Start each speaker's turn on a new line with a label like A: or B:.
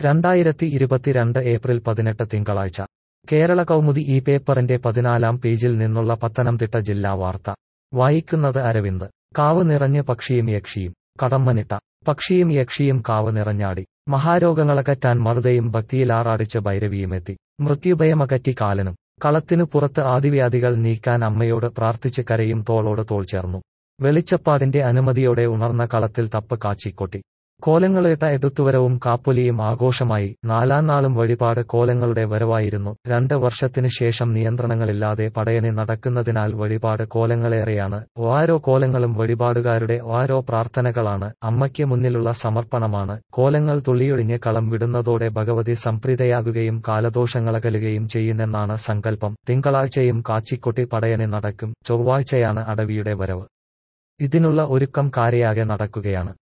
A: രണ്ടായിരത്തി ഇരുപത്തിരണ്ട് ഏപ്രിൽ പതിനെട്ട് തിങ്കളാഴ്ച കേരള കൗമുദി ഈ പേപ്പറിന്റെ പതിനാലാം പേജിൽ നിന്നുള്ള പത്തനംതിട്ട ജില്ലാ വാർത്ത വായിക്കുന്നത് അരവിന്ദ് കാവ് നിറഞ്ഞ് പക്ഷിയും യക്ഷിയും കടമ്മനിട്ട പക്ഷിയും യക്ഷിയും കാവ് നിറഞ്ഞാടി മഹാരോഗങ്ങളകറ്റാൻ മറുതയും ഭക്തിയിലാറാടിച്ച് ഭൈരവിയുമെത്തി മൃത്യുഭയമകറ്റി കാലനും കളത്തിനു പുറത്ത് ആദിവ്യാധികൾ നീക്കാൻ അമ്മയോട് പ്രാർത്ഥിച്ച് കരയും തോളോട് തോൾ ചേർന്നു വെളിച്ചപ്പാടിന്റെ അനുമതിയോടെ ഉണർന്ന കളത്തിൽ തപ്പ് കാച്ചിക്കൊട്ടി കോലങ്ങളേട്ട എടുത്തുവരവും കാപ്പൊലിയും ആഘോഷമായി നാലാം നാളും വഴിപാട് കോലങ്ങളുടെ വരവായിരുന്നു രണ്ട് വർഷത്തിനു ശേഷം നിയന്ത്രണങ്ങളില്ലാതെ പടയണി നടക്കുന്നതിനാൽ വഴിപാട് കോലങ്ങളേറെയാണ് ഓരോ കോലങ്ങളും വഴിപാടുകാരുടെ ഓരോ പ്രാർത്ഥനകളാണ് അമ്മയ്ക്ക് മുന്നിലുള്ള സമർപ്പണമാണ് കോലങ്ങൾ തുള്ളിയൊഴിഞ്ഞ് കളം വിടുന്നതോടെ ഭഗവതി സംപ്രീതയാകുകയും കാലദോഷങ്ങളകലുകയും ചെയ്യുന്നെന്നാണ് സങ്കല്പം തിങ്കളാഴ്ചയും കാച്ചിക്കൊട്ടി പടയണി നടക്കും ചൊവ്വാഴ്ചയാണ് അടവിയുടെ വരവ് ഇതിനുള്ള ഒരുക്കം കാരയാകെ നടക്കുകയാണ്